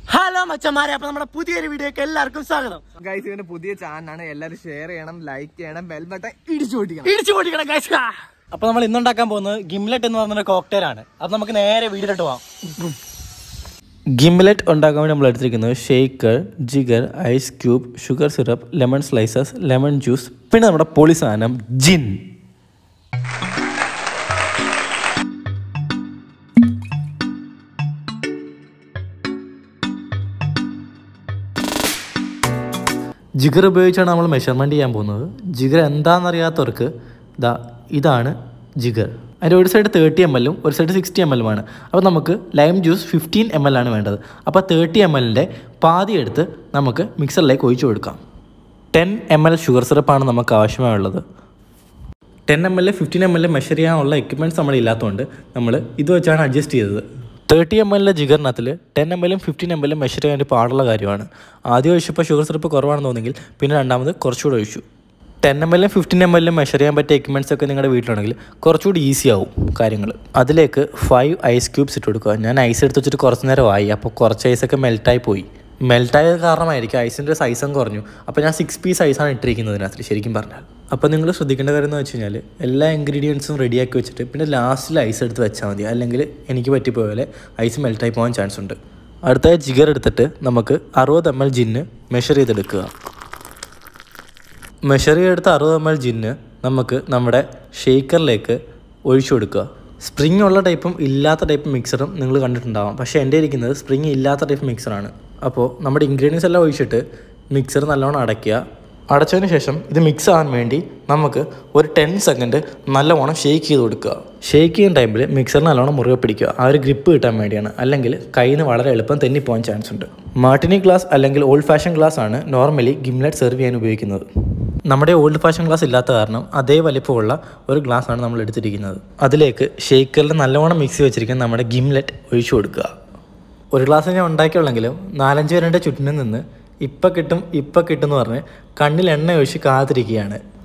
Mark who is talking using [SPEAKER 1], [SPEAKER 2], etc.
[SPEAKER 1] hello മച്ചന്മാരെ അപ്പൊ നമ്മുടെ പുതിയൊരു വീഡിയോക്ക് എല്ലാവർക്കും സ്വാഗതം
[SPEAKER 2] ഗൈസ് ഇവന്റെ പുതിയ ചാനലാണ് എല്ലാവരും ഷെയർ ചെയ്യണം ലൈക്ക് ചെയ്യണം ബെൽ ബട്ടൺ ഇടിച്ചു പൊട്ടിക്കണം
[SPEAKER 1] ഇടിച്ചു പൊടിക്കണം ഗൈസ് അപ്പൊ നമ്മൾ ഇന്നുണ്ടാക്കാൻ പോകുന്നത് ഗിംലെറ്റ് എന്ന് പറഞ്ഞ കോക്ടെയിൽ ആണ് അപ്പൊ നമുക്ക് നേരെ വീഡിയോട്ട് പോവാം
[SPEAKER 3] ഗിംലെറ്റ് ഉണ്ടാക്കാൻ വേണ്ടി നമ്മൾ എടുത്തിരിക്കുന്നത് shaker jigger ice cube sugar syrup lemon slices lemon juice പിന്നെ നമ്മുടെ പൊളി സാധനം ജിൻ ജിഗർ ഉപയോഗിച്ചാണ് നമ്മൾ മെഷർമെൻറ്റ് ചെയ്യാൻ പോകുന്നത് ജിഗർ എന്താണെന്നറിയാത്തവർക്ക് ഇതാ ഇതാണ് ജിഗർ അതിൻ്റെ ഒരു സൈഡ് തേർട്ടി എം എല്ലും ഒരു സൈഡ് സിക്സ്റ്റി എം എല്ലുമാണ് അപ്പോൾ നമുക്ക് lime juice fifteen M L ആണ് വേണ്ടത് അപ്പോൾ തേർട്ടി എം എല്ലിൻ്റെ പാതി എടുത്ത് നമുക്ക് മിക്സറിലേക്ക് ഒഴിച്ചു കൊടുക്കാം ടെൻ എം എൽ ഷുഗർ സിറപ്പാണ് നമുക്ക് ആവശ്യമായുള്ളത് ten M L fifteen M L measure ചെയ്യാനുള്ള എക്യുപ്മെൻറ്റ്സ് നമ്മൾ ഇല്ലാത്തതുകൊണ്ട് നമ്മൾ ഇത് വെച്ചാണ് അഡ്ജസ്റ്റ് ചെയ്തത് തേർട്ടി എം എല്ലിലെ ജിഗറിനകത്തിൽ ടെൻ എം എല്ലും ഫിഫ്റ്റീൻ എം എല്ലും മെഷർ ചെയ്യാൻ വേണ്ടി പാടുള്ള കാര്യമാണ് ആദ്യം ഒഴിച്ചപ്പോൾ ഷുഗർ സിറപ്പ് കുറവാണെന്ന് തോന്നിയെങ്കിൽ പിന്നെ രണ്ടാമത് കുറച്ചുകൂടെ ഒഴിച്ചു ടെൻ എം എല്ലും ഫിഫ്റ്റീൻ എം എല്ലും മെഷർ ചെയ്യാൻ പറ്റിയ എക്യുപ്മെൻറ്റ്സ് ഒക്കെ നിങ്ങളുടെ വീട്ടിലുണ്ടെങ്കിൽ കുറച്ചുകൂടി ഈസി ആവും കാര്യങ്ങൾ അതിലേക്ക് ഫൈവ് ഐസ് ക്യൂബ്സ് ഇട്ട് കൊടുക്കുക ഞാൻ ഐസ് എടുത്ത് വെച്ചിട്ട് കുറച്ച് നേരമായി അപ്പോൾ കുറച്ച് ഐസൊക്കെ മെൽറ്റായി പോയി മെൽറ്റായത് കാരണമായിരിക്കും ഐസിൻ്റെ സൈസും കുറഞ്ഞു അപ്പോൾ ഞാൻ സിക്സ് പീസ് ഐസാണ് ഇട്ടിരിക്കുന്നത് ഇതിനകത്ത് ശരിക്കും പറഞ്ഞാൽ അപ്പോൾ നിങ്ങൾ ശ്രദ്ധിക്കേണ്ട കാര്യം എന്ന് വെച്ച് കഴിഞ്ഞാൽ എല്ലാ ഇൻഗ്രീഡിയൻസും റെഡിയാക്കി വെച്ചിട്ട് പിന്നെ ലാസ്റ്റിൽ ഐസ് എടുത്ത് വെച്ചാൽ മതി അല്ലെങ്കിൽ എനിക്ക് പറ്റിപ്പോയ പോലെ ഐസ് മെൽറ്റായി പോകാൻ ചാൻസ് ഉണ്ട് അടുത്ത ജിഗർ എടുത്തിട്ട് നമുക്ക് അറുപത് എം എൽ ജിന്ന് മെഷർ ചെയ്തെടുക്കുക മെഷർ ചെയ്തെടുത്ത അറുപത് എം എൽ ജിന്ന് നമുക്ക് നമ്മുടെ ഷേക്കറിലേക്ക് ഒഴിച്ചു കൊടുക്കുക സ്പ്രിങ് ഉള്ള ടൈപ്പും ഇല്ലാത്ത ടൈപ്പ് മിക്സറും നിങ്ങൾ കണ്ടിട്ടുണ്ടാവാം പക്ഷേ എൻ്റെ ഇരിക്കുന്നത് സ്പ്രിങ് ഇല്ലാത്ത ടൈപ്പ് മിക്സറാണ് അപ്പോൾ നമ്മുടെ ഇൻഗ്രീഡിയൻസ് എല്ലാം ഒഴിച്ചിട്ട് മിക്സർ നല്ലോണം അടയ്ക്കുക അടച്ചതിന് ശേഷം ഇത് മിക്സ് ആകാൻ വേണ്ടി നമുക്ക് ഒരു ടെൻ സെക്കൻഡ് നല്ലവണ്ണം ഷേക്ക് ചെയ്ത് കൊടുക്കുക ഷേക്ക് ചെയ്യുന്ന ടൈമിൽ മിക്സർ നല്ലോണം മുറുകെ പിടിക്കുക ആ ഒരു ഗ്രിപ്പ് കിട്ടാൻ വേണ്ടിയാണ് അല്ലെങ്കിൽ കയ്യിൽ നിന്ന് വളരെ എളുപ്പം തെന്നിപ്പോകാൻ ചാൻസ് ഉണ്ട് മാർട്ടിനി ഗ്ലാസ് അല്ലെങ്കിൽ ഓൾഡ് ഫാഷൻ ഗ്ലാസ് ആണ് നോർമലി ഗിംലെറ്റ് സെർവ് ചെയ്യാൻ ഉപയോഗിക്കുന്നത് നമ്മുടെ ഓൾഡ് ഫാഷൻ ഗ്ലാസ് ഇല്ലാത്ത കാരണം അതേ വലിപ്പമുള്ള ഒരു ഗ്ലാസ് ആണ് നമ്മൾ എടുത്തിരിക്കുന്നത് അതിലേക്ക് ഷേക്കറിൽ നല്ലവണ്ണം മിക്സി വെച്ചിരിക്കുന്ന നമ്മുടെ ഗിംലെറ്റ് ഒഴിച്ചു കൊടുക്കുക ഒരു ഗ്ലാസ് ഞാൻ ഉണ്ടാക്കിയുള്ളെങ്കിലും നാലഞ്ച് പേരുടെ ചുറ്റിനും നിന്ന് ഇപ്പം കിട്ടും ഇപ്പം കിട്ടും എന്ന് പറഞ്ഞ് കണ്ണിൽ എണ്ണ ഒഴിച്ച് കാത്തിരിക്കുകയാണ്